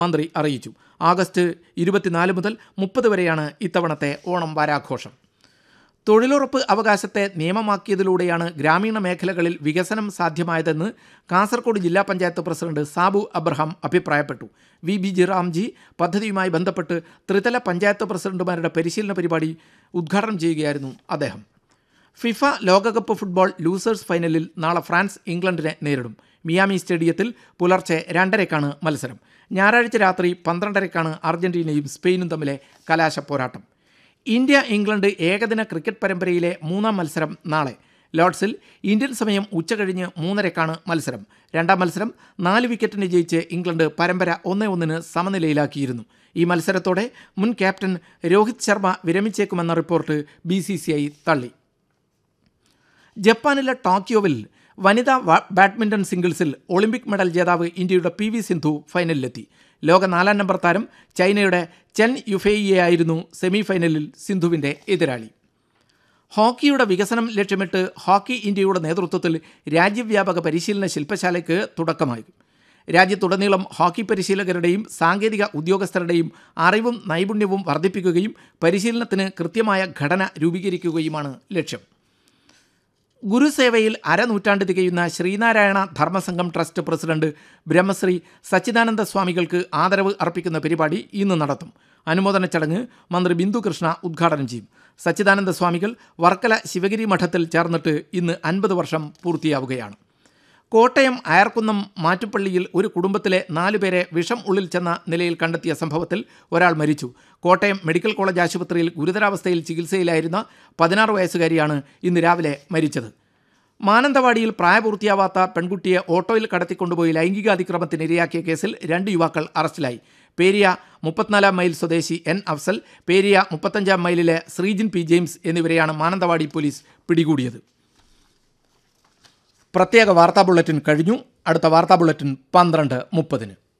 മന്ത്രി അറിയിച്ചു ആഗസ്റ്റ് ഇരുപത്തിനാല് മുതൽ മുപ്പത് വരെയാണ് ഇത്തവണത്തെ ഓണം വാരാഘോഷം തൊഴിലുറപ്പ് അവകാശത്തെ നിയമമാക്കിയതിലൂടെയാണ് ഗ്രാമീണ മേഖലകളിൽ വികസനം സാധ്യമായതെന്ന് കാസർഗോഡ് ജില്ലാ പഞ്ചായത്ത് പ്രസിഡന്റ് സാബു അബ്രഹാം അഭിപ്രായപ്പെട്ടു വി ബി ജി റാംജി പദ്ധതിയുമായി ബന്ധപ്പെട്ട് ത്രിതല പഞ്ചായത്ത് പ്രസിഡന്റുമാരുടെ പരിശീലന പരിപാടി ഉദ്ഘാടനം ചെയ്യുകയായിരുന്നു അദ്ദേഹം ഫിഫ ലോകകപ്പ് ഫുട്ബോൾ ലൂസേഴ്സ് ഫൈനലിൽ നാളെ ഫ്രാൻസ് ഇംഗ്ലണ്ടിനെ നേരിടും മിയാമി സ്റ്റേഡിയത്തിൽ പുലർച്ചെ രണ്ടരയ്ക്കാണ് മത്സരം ഞായറാഴ്ച രാത്രി പന്ത്രണ്ടരയ്ക്കാണ് അർജന്റീനയും സ്പെയിനും തമ്മിലെ കലാശ പോരാട്ടം ഇന്ത്യ ഇംഗ്ലണ്ട് ഏകദിന ക്രിക്കറ്റ് പരമ്പരയിലെ മൂന്നാം മത്സരം നാളെ ലോർഡ്സിൽ ഇന്ത്യൻ സമയം ഉച്ചകഴിഞ്ഞ് മൂന്നരക്കാണ് മത്സരം രണ്ടാം മത്സരം നാല് വിക്കറ്റിന് ജയിച്ച് ഇംഗ്ലണ്ട് പരമ്പര ഒന്നേ ഒന്നിന് സമനിലയിലാക്കിയിരുന്നു ഈ മത്സരത്തോടെ മുൻ ക്യാപ്റ്റൻ രോഹിത് ശർമ്മ വിരമിച്ചേക്കുമെന്ന report B C C I തള്ളി ജപ്പാനിലെ ടോക്കിയോവിൽ വനിതാ വ- ബാഡ്മിന്റൺ സിംഗിൾസിൽ ഒളിമ്പിക് മെഡൽ ജേതാവ് ഇന്ത്യയുടെ പി വി സിന്ധു ഫൈനലിലെത്തി ലോക നാലാം നമ്പർ താരം ചൈനയുടെ ചെൻ യുഫേയിയായിരുന്നു സെമി ഫൈനലിൽ സിന്ധുവിൻ്റെ എതിരാളി ഹോക്കിയുടെ വികസനം ലക്ഷ്യമിട്ട് ഹോക്കി ഇന്ത്യയുടെ നേതൃത്വത്തിൽ രാജ്യവ്യാപക പരിശീലന ശില്പശാലയ്ക്ക് തുടക്കമായി രാജ്യത്തുടനീളം ഹോക്കി പരിശീലകരുടെയും സാങ്കേതിക ഉദ്യോഗസ്ഥരുടെയും അറിവും നൈപുണ്യവും വർദ്ധിപ്പിക്കുകയും പരിശീലനത്തിന് കൃത്യമായ ഘടന രൂപീകരിക്കുകയുമാണ് ലക്ഷ്യം ഗുരുസേവയിൽ അരനൂറ്റാണ്ട് തികയുന്ന ശ്രീനാരായണ ധർമ്മസംഘം ട്രസ്റ്റ് പ്രസിഡന്റ് ബ്രഹ്മശ്രീ സച്ചിദാനന്ദ സ്വാമികൾക്ക് ആദരവ് അർപ്പിക്കുന്ന പരിപാടി ഇന്ന് നടത്തും അനുമോദന ചടങ്ങ് മന്ത്രി ബിന്ദു കൃഷ്ണ ഉദ്ഘാടനം ചെയ്യും സച്ചിദാനന്ദ സ്വാമികൾ വർക്കല ശിവഗിരി മഠത്തിൽ ചേർന്നിട്ട് ഇന്ന് അൻപത് വർഷം പൂർത്തിയാവുകയാണ് കോട്ടയം അയർക്കുന്നം മാറ്റുപള്ളിയിൽ ഒരു കുടുംബത്തിലെ നാലുപേരെ വിഷം ഉള്ളിൽ ചെന്ന നിലയിൽ കണ്ടെത്തിയ സംഭവത്തിൽ ഒരാൾ മരിച്ചു കോട്ടയം മെഡിക്കൽ കോളേജ് ആശുപത്രിയിൽ ഗുരുതരാവസ്ഥയിൽ ചികിത്സയിലായിരുന്ന പതിനാറ് വയസ്സുകാരിയാണ് ഇന്ന് രാവിലെ മരിച്ചത് മാനന്തവാടിയിൽ പ്രായപൂർത്തിയാവാത്ത പെൺകുട്ടിയെ ഓട്ടോയിൽ കടത്തിക്കൊണ്ടുപോയി ലൈംഗികാതിക്രമത്തിന് ഇരയാക്കിയ കേസിൽ രണ്ട് യുവാക്കൾ അറസ്റ്റിലായി പേരിയ മുപ്പത്തിനാലാം മൈൽ സ്വദേശി എൻ അഫ്സൽ പേരിയ മുപ്പത്തഞ്ചാം മൈലിലെ ശ്രീജിൻ പി ജെയിംസ് എന്നിവരെയാണ് മാനന്തവാടി പോലീസ് പിടികൂടിയത് പ്രത്യേക വാർത്താ ബുള്ളറ്റിൻ കഴിഞ്ഞു അടുത്ത വാർത്താ ബുള്ളറ്റിൻ പന്ത്രണ്ട് മുപ്പതിന്